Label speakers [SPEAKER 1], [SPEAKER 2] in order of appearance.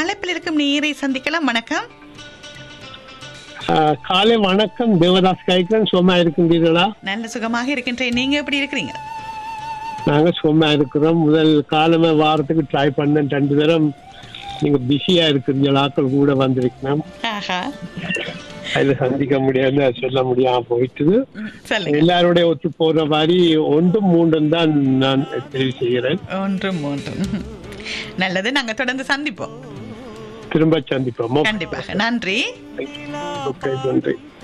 [SPEAKER 1] அழைப்பில் இருக்கும் நேரை சந்திக்கலாம் வணக்கம்
[SPEAKER 2] ஆஹ் காலை வணக்கம் தேவதாஸ் காய்க்கிறேன் சும்மா இருக்கின்றீர்களா
[SPEAKER 1] நல்ல சுகமாக இருக்கின்றேன் நீங்க எப்படி இருக்கிறீங்க
[SPEAKER 2] நாங்க சும்மா இருக்கிறோம் முதல் காலமே வாரத்துக்கு ட்ரை பண்ணேன் ரெண்டு தரம் நீங்க பிஸியா இருக்கிறீங்க ஆட்கள் கூட வந்திருக்கணும்
[SPEAKER 1] ஆஹா
[SPEAKER 2] அதுல சந்திக்க முடியாது அது சொல்ல முடியாம போயிட்டுது
[SPEAKER 1] ம், சொல்லுங்க
[SPEAKER 2] எல்லாருடைய ஒத்து போற மாதிரி ஒன்றும் மூன்றும் தான் நான் தெரிவு செய்கிறேன்
[SPEAKER 1] ஒன்று மூன்று ம். நல்லது நாங்க தொடர்ந்து சந்திப்போம்
[SPEAKER 2] திரும்ப சந்திப்போம்
[SPEAKER 1] கண்டிப்பாக நன்றி
[SPEAKER 2] ஓகே நன்றி